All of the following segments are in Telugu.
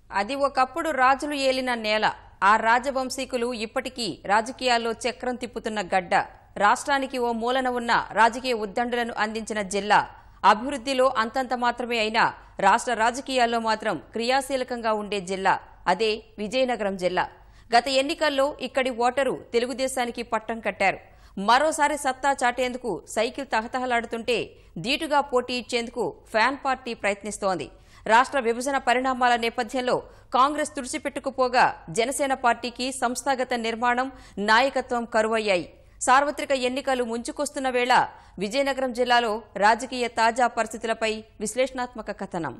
అది ఒకప్పుడు రాజులు ఏలిన నేల ఆ రాజవంశీకులు ఇప్పటికీ రాజకీయాల్లో చక్రం తిప్పుతున్న గడ్డ రాష్ట్రానికి ఓ మూలన ఉన్న రాజకీయ ఉద్దండులను అందించిన జిల్లా అభివృద్ధిలో అంతంత మాత్రమే అయినా రాష్ట్ర రాజకీయాల్లో మాత్రం క్రియాశీలకంగా ఉండే జిల్లా అదే విజయనగరం జిల్లా గత ఎన్నికల్లో ఇక్కడి ఓటరు తెలుగుదేశానికి పట్టం కట్టారు మరోసారి సత్తా చాటేందుకు సైకిల్ తహతహలాడుతుంటే ధీటుగా పోటీ ఇచ్చేందుకు ఫ్యాన్ పార్టీ ప్రయత్నిస్తోంది రాష్ట్ర విభజన పరిణామాల నేపథ్యంలో కాంగ్రెస్ తుడిచిపెట్టుకుపోగా జనసేన పార్టీకి సంస్థాగత నిర్మాణం నాయకత్వం కరువయ్యాయి సార్వత్రిక ఎన్నికలు ముంచుకొస్తున్న వేళ విజయనగరం జిల్లాలో రాజకీయ తాజా పరిస్థితులపై విశ్లేషణాత్మక కథనం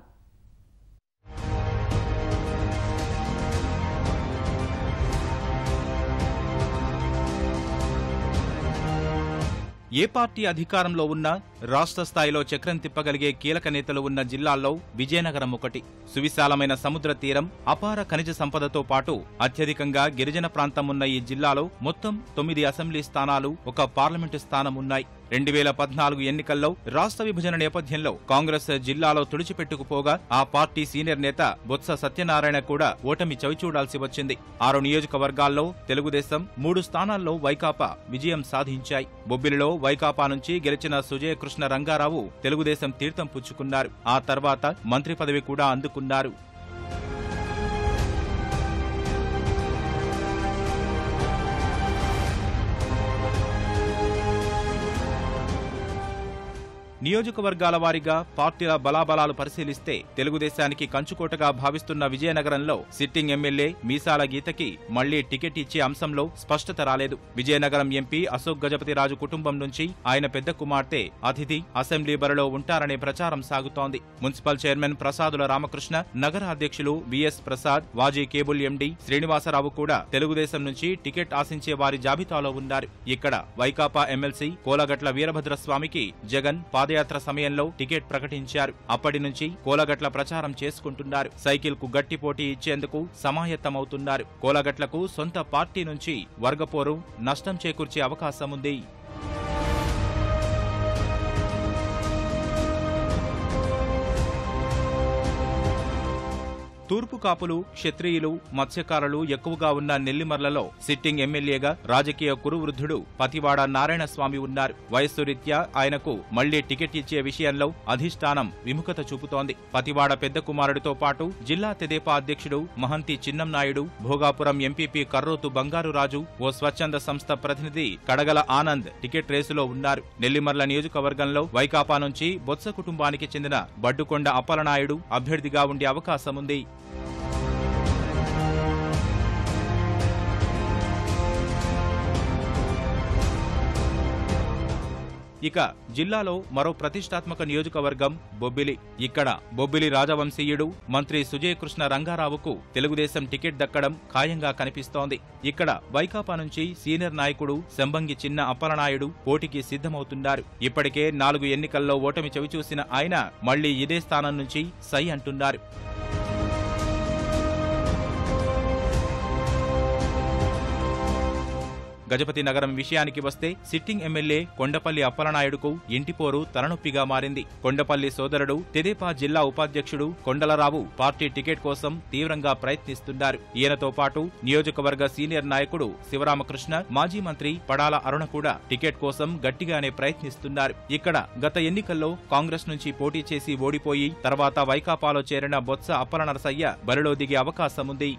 ఏ పార్టీ అధికారంలో ఉన్నా రాష్ట్ర స్థాయిలో చక్రం తిప్పగలిగే కీలక నేతలు ఉన్న జిల్లాల్లో విజయనగరం ఒకటి సువిశాలమైన సముద్ర తీరం అపార ఖనిజ సంపదతో పాటు అత్యధికంగా గిరిజన ప్రాంతం ఉన్న ఈ జిల్లాలో మొత్తం తొమ్మిది అసెంబ్లీ స్థానాలు ఒక పార్లమెంటు స్థానం ఉన్నాయి రెండు వేల పద్నాలుగు ఎన్నికల్లో రాష్ట్ర విభజన నేపథ్యంలో కాంగ్రెస్ జిల్లాలో తుడిచిపెట్టుకుపోగా ఆ పార్టీ సీనియర్ నేత బొత్స సత్యనారాయణ కూడా ఓటమి చవిచూడాల్సి వచ్చింది ఆరు నియోజకవర్గాల్లో తెలుగుదేశం మూడు స్థానాల్లో వైకాపా విజయం సాధించాయి బొబ్బిలిలో వైకాపా నుంచి గెలిచిన సుజయ కృష్ణ రంగారావు తెలుగుదేశం తీర్థం పుచ్చుకున్నారు ఆ తర్వాత మంత్రి పదవి కూడా అందుకున్నారు నియోజకవర్గాల వారీగా పార్టీల బలాబలాలు పరిశీలిస్తే తెలుగుదేశానికి కంచుకోటగా భావిస్తున్న విజయనగరంలో సిట్టింగ్ ఎమ్మెల్యే మీసాల గీతకి మళ్లీ టికెట్ ఇచ్చే అంశంలో స్పష్టత రాలేదు విజయనగరం ఎంపీ అశోక్ గజపతిరాజు కుటుంబం నుంచి ఆయన పెద్ద కుమార్తె అతిథి అసెంబ్లీ బరిలో ఉంటారనే ప్రచారం సాగుతోంది మున్సిపల్ చైర్మన్ ప్రసాదుల రామకృష్ణ నగర అధ్యక్షులు V S Prasad Vaji cable MD Srinivasarao కూడా తెలుగుదేశం నుంచి టికెట్ ఆశించే వారి జాబితాలో ఉన్నారు ఇక్కడ వైకాపా ఎమ్మెల్సీ కోలగట్ల వీరభద్రస్వామికి జగన్ పాదయాత్ర సమయంలో టికెట్ ప్రకటించారు అప్పటి నుంచి కోలగట్ల ప్రచారం చేసుకుంటున్నారు సైకిల్ కు గట్టి పోటీ ఇచ్చేందుకు సమాయత్తమవుతున్నారు కోలగట్లకు సొంత పార్టీ నుంచి వర్గపోరు నష్టం చేకూర్చే అవకాశం ఉంది తూర్పు కాపులు క్షత్రియులు మత్స్యకారులు ఎక్కువగా ఉన్న నెల్లిమర్లలో సిట్టింగ్ ఎమ్మెల్యేగా రాజకీయ కురువృద్ధుడు పతివాడ నారాయణ స్వామి ఉన్నారు వయస్సు రీత్యా ఆయనకు మళ్లీ టికెట్ ఇచ్చే విషయంలో అధిష్టానం విముఖత చూపుతోంది పతివాడ పెద్ద కుమారుడితో పాటు జిల్లా తెదేపా అధ్యక్షుడు మహంతి చిన్నంనాయుడు భోగాపురం ఎంపీపీ కర్రోతు బంగారు రాజు ఓ స్వచ్ఛంద సంస్థ ప్రతినిధి కడగల ఆనంద్ టికెట్ రేసులో ఉన్నారు నెల్లిమర్ల నియోజకవర్గంలో వైకాపా నుంచి బొత్స కుటుంబానికి చెందిన బడ్డుకొండ అప్పలనాయుడు అభ్యర్థిగా ఉండే అవకాశం ఉంది ఇక జిల్లాలో మరో ప్రతిష్టాత్మక నియోజకవర్గం బొబ్బిలి ఇక్కడ బొబ్బిలి రాజవంశీయుడు మంత్రి సుజయ్ కృష్ణ రంగారావుకు తెలుగుదేశం టికెట్ దక్కడం ఖాయంగా కనిపిస్తోంది ఇక్కడ వైకాపా నుంచి సీనియర్ నాయకుడు శంబంగి చిన్న అప్పలనాయుడు పోటీకి సిద్ధమవుతున్నారు ఇప్పటికే నాలుగు ఎన్నికల్లో ఓటమి చవిచూసిన ఆయన మళ్లీ ఇదే స్థానం నుంచి సై అంటున్నారు గజపతి నగరం విషయానికి వస్తే సిట్టింగ్ ఎమ్మెల్యే కొండపల్లి అప్పలనాయుడుకు ఇంటిపోరు తలనొప్పిగా మారింది కొండపల్లి సోదరుడు తెదేపా జిల్లా ఉపాధ్యక్షుడు కొండలరావు పార్టీ టికెట్ కోసం తీవ్రంగా ప్రయత్నిస్తున్నారు ఈయనతో పాటు నియోజకవర్గ సీనియర్ నాయకుడు శివరామకృష్ణ మాజీ మంత్రి పడాల అరుణ కూడా టికెట్ కోసం గట్టిగానే ప్రయత్నిస్తున్నారు ఇక్కడ గత ఎన్నికల్లో కాంగ్రెస్ నుంచి పోటీ చేసి ఓడిపోయి తర్వాత వైకాపాలో చేరిన బొత్స అప్పల నరసయ్య బరిలో దిగే అవకాశం ఉంది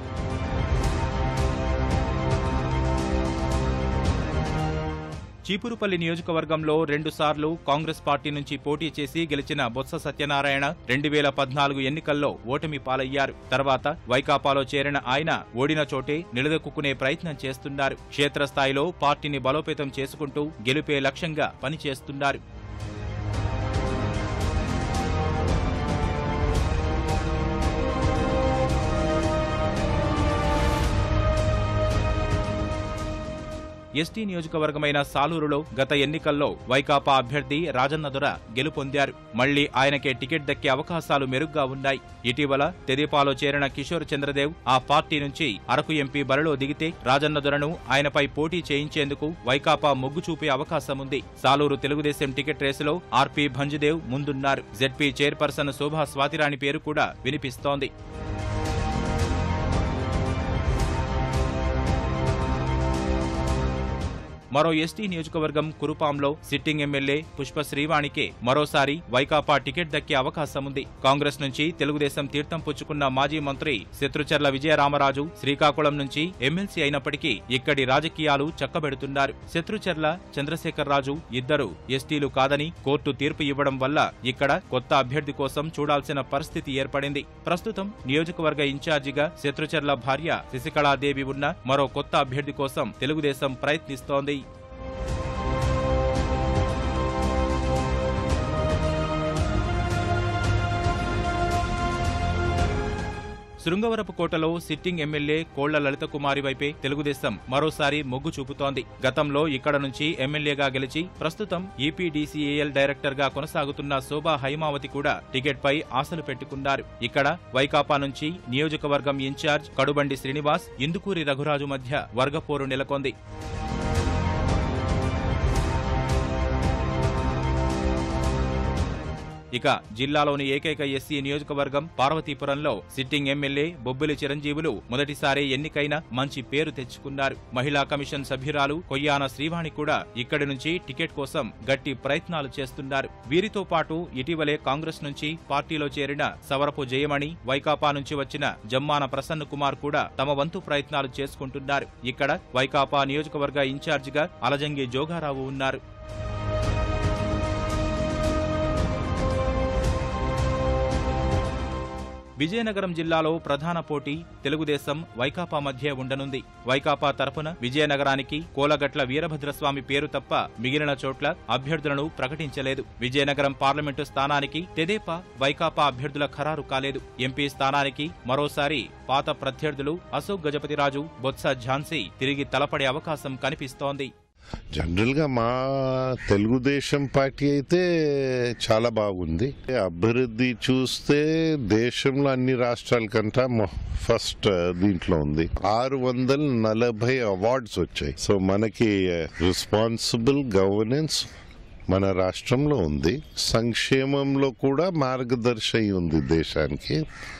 చీపురుపల్లి నియోజకవర్గంలో రెండుసార్లు కాంగ్రెస్ పార్టీ నుంచి పోటీ చేసి గెలిచిన బొత్స సత్యనారాయణ రెండు వేల పద్నాలుగు ఎన్నికల్లో ఓటమి పాలయ్యారు తర్వాత వైకాపాలో చేరిన ఆయన ఓడిన చోటే నిలదొక్కునే ప్రయత్నం చేస్తున్నారు క్షేత్రస్థాయిలో పార్టీని బలోపేతం చేసుకుంటూ గెలుపే లక్ష్యంగా పనిచేస్తున్నారు ఎస్టీ నియోజకవర్గమైన సాలూరులో గత ఎన్నికల్లో వైకాపా అభ్యర్థి రాజన్న దొర గెలుపొందారు మళ్లీ ఆయనకే టికెట్ దక్కే అవకాశాలు మెరుగ్గా ఉన్నాయి ఇటీవల తెదేపాలో చేరిన కిషోర్ చంద్రదేవ్ ఆ పార్టీ నుంచి అరకు ఎంపీ బరిలో దిగితే రాజన్న దొరను ఆయనపై పోటీ చేయించేందుకు వైకాపా మొగ్గు చూపే అవకాశముంది సాలూరు తెలుగుదేశం టికెట్ రేసులో ఆర్పీ భంజుదేవ్ ముందున్నారు జెడ్పీ చైర్పర్సన్ శోభా స్వాతిరాణి పేరు కూడా వినిపిస్తోంది మరో ఎస్టీ నియోజకవర్గం కురుపాంలో సిట్టింగ్ ఎమ్మెల్యే పుష్ప శ్రీవాణికే మరోసారి వైకాపా టికెట్ దక్కే అవకాశం ఉంది కాంగ్రెస్ నుంచి తెలుగుదేశం తీర్థం పుచ్చుకున్న మాజీ మంత్రి శత్రుచర్ల విజయరామరాజు శ్రీకాకుళం నుంచి ఎమ్మెల్సీ అయినప్పటికీ ఇక్కడి రాజకీయాలు చక్కబెడుతున్నారు శత్రుచర్ల చంద్రశేఖర్ రాజు ఇద్దరు ఎస్టీలు కాదని కోర్టు తీర్పు ఇవ్వడం వల్ల ఇక్కడ కొత్త అభ్యర్థి కోసం చూడాల్సిన పరిస్థితి ఏర్పడింది ప్రస్తుతం నియోజకవర్గ ఇన్ఛార్జిగా శత్రుచర్ల భార్య శశికళాదేవి ఉన్న మరో కొత్త అభ్యర్థి కోసం తెలుగుదేశం ప్రయత్నిస్తోంది శృంగవరపుకోటలో సిట్టింగ్ ఎమ్మెల్యే కోళ్ల లలితకుమారి వైపే తెలుగుదేశం మరోసారి మొగ్గు చూపుతోంది గతంలో ఇక్కడ నుంచి ఎమ్మెల్యేగా గెలిచి ప్రస్తుతం ఈపీడీసీఏఎల్ డైరెక్టర్ గా కొనసాగుతున్న శోభా హైమావతి కూడా టికెట్ పై ఆశలు పెట్టుకున్నారు ఇక్కడ వైకాపా నుంచి నియోజకవర్గం ఇన్ఛార్జ్ కడుబండి శ్రీనివాస్ ఇందుకూరి రఘురాజు మధ్య వర్గపోరు నెలకొంది ఇక జిల్లాలోని ఏకైక ఎస్సీ నియోజకవర్గం పార్వతీపురంలో సిట్టింగ్ ఎమ్మెల్యే బొబ్బిలి చిరంజీవులు మొదటిసారి ఎన్నికైన మంచి పేరు తెచ్చుకున్నారు మహిళా కమిషన్ సభ్యురాలు కొయ్యాన శ్రీవాణి కూడా ఇక్కడి నుంచి టికెట్ కోసం గట్టి ప్రయత్నాలు చేస్తున్నారు వీరితో పాటు ఇటీవలే కాంగ్రెస్ నుంచి పార్టీలో చేరిన సవరపు జయమణి వైకాపా నుంచి వచ్చిన జమ్మాన ప్రసన్న కుమార్ కూడా తమ వంతు ప్రయత్నాలు చేసుకుంటున్నారు ఇక్కడ వైకాపా నియోజకవర్గ ఇన్ఛార్జిగా అలజంగి జోగారావు ఉన్నారు విజయనగరం జిల్లాలో ప్రధాన పోటీ తెలుగుదేశం వైకాపా మధ్య ఉండనుంది వైకాపా తరపున విజయనగరానికి కోలగట్ల వీరభద్రస్వామి పేరు తప్ప మిగిలిన చోట్ల అభ్యర్థులను ప్రకటించలేదు విజయనగరం పార్లమెంటు స్థానానికి తెదేపా వైకాపా అభ్యర్థుల ఖరారు కాలేదు ఎంపీ స్థానానికి మరోసారి పాత ప్రత్యర్థులు అశోక్ గజపతిరాజు బొత్స ఝాన్సీ తిరిగి తలపడే అవకాశం కనిపిస్తోంది జనరల్గా మా తెలుగుదేశం పార్టీ అయితే చాలా బాగుంది అభివృద్ధి చూస్తే దేశంలో అన్ని రాష్ట్రాల కంటే మొ- ఫస్ట్ దీంట్లో ఉంది ఆరు వందల నలభై అవార్డ్స్ వచ్చాయి సో మనకి రెస్పాన్సిబుల్ గవర్నెన్స్ మన రాష్ట్రంలో ఉంది సంక్షేమంలో కూడా మార్గదర్శి అయి ఉంది దేశానికి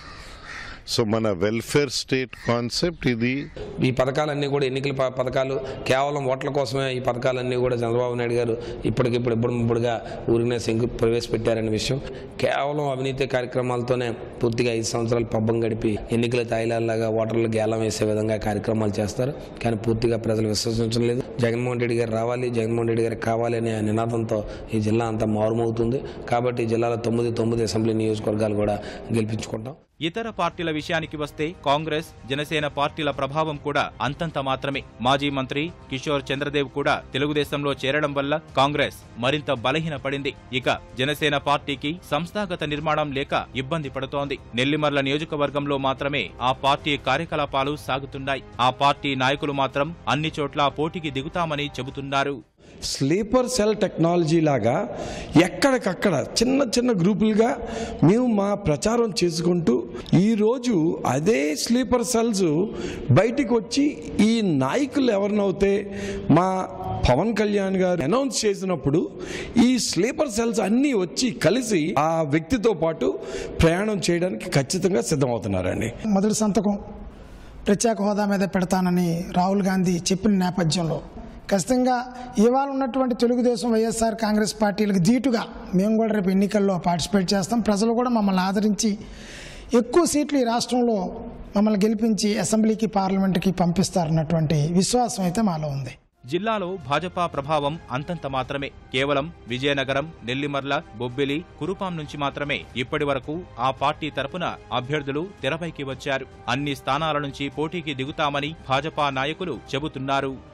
సో మన వెల్ఫేర్ స్టేట్ కాన్సెప్ట్ ఇది ఈ పథకాలన్నీ కూడా ఎన్నికల ప- పథకాలు కేవలం ఓట్ల కోసమే ఈ పథకాలన్నీ కూడా చంద్రబాబు నాయుడు గారు ఇప్పటికిప్పుడు ఇప్పుడు ఇప్పుడుగా ఊరినే శంకు ప్రవేశపెట్టారనే విషయం కేవలం అవినీతి కార్యక్రమాలతోనే పూర్తిగా ఐదు సంవత్సరాలు పబ్బం గడిపి ఎన్నికల తాయిలాగా ఓటర్లు గేలం వేసే విధంగా కార్యక్రమాలు చేస్తారు కానీ పూర్తిగా ప్రజలు విశ్వసించడం లేదు జగన్మోహన్ రెడ్డి గారు రావాలి జగన్మోహన్ రెడ్డి గారు కావాలి అనే నినాదంతో ఈ జిల్లా అంతా మారుమవుతుంది కాబట్టి ఈ జిల్లాలో తొమ్మిది తొమ్మిది అసెంబ్లీ నియోజకవర్గాలు కూడా గెలిపించుకుంటాం ఇతర పార్టీల విషయానికి వస్తే కాంగ్రెస్ జనసేన పార్టీల ప్రభావం కూడా అంతంత మాత్రమే మాజీ మంత్రి కిషోర్ చంద్రదేవ్ కూడా తెలుగుదేశంలో చేరడం వల్ల కాంగ్రెస్ మరింత బలహీనపడింది ఇక జనసేన పార్టీకి సంస్థాగత నిర్మాణం లేక ఇబ్బంది పడుతోంది నెల్లిమర్ల నియోజకవర్గంలో మాత్రమే ఆ పార్టీ కార్యకలాపాలు సాగుతున్నాయి ఆ పార్టీ నాయకులు మాత్రం అన్ని చోట్ల పోటీకి దిగుతామని చెబుతున్నారు స్లీపర్ సెల్ టెక్నాలజీ లాగా ఎక్కడికక్కడ చిన్న చిన్న గ్రూపులుగా మేము మా ప్రచారం చేసుకుంటూ ఈరోజు అదే స్లీపర్ సెల్స్ బయటికి వచ్చి ఈ నాయకులు ఎవరినవుతే మా పవన్ కళ్యాణ్ గారు అనౌన్స్ చేసినప్పుడు ఈ స్లీపర్ సెల్స్ అన్నీ వచ్చి కలిసి ఆ వ్యక్తితో పాటు ప్రయాణం చేయడానికి ఖచ్చితంగా సిద్ధమవుతున్నారండి మొదటి సంతకం ప్రత్యేక హోదా మీద పెడతానని రాహుల్ గాంధీ చెప్పిన నేపథ్యంలో ఖచ్చితంగా ఇవాళ ఉన్నటువంటి తెలుగుదేశం వైఎస్ఆర్ కాంగ్రెస్ పార్టీలకు ధీటుగా మేము కూడా రేపు ఎన్నికల్లో పార్టిసిపేట్ చేస్తాం ప్రజలు కూడా మమ్మల్ని ఆదరించి ఎక్కువ సీట్లు ఈ రాష్ట్రంలో మమ్మల్ని గెలిపించి అసెంబ్లీకి పార్లమెంట్కి పంపిస్తారన్నటువంటి విశ్వాసం అయితే మాలో ఉంది జిల్లాలో భాజపా ప్రభావం అంతంత మాత్రమే కేవలం విజయనగరం నెల్లిమర్ల బొబ్బిలి కురుపాం నుంచి మాత్రమే ఇప్పటి వరకు ఆ పార్టీ తరపున అభ్యర్థులు తెరపైకి వచ్చారు అన్ని స్థానాల నుంచి పోటీకి దిగుతామని భాజపా నాయకులు చెబుతున్నారు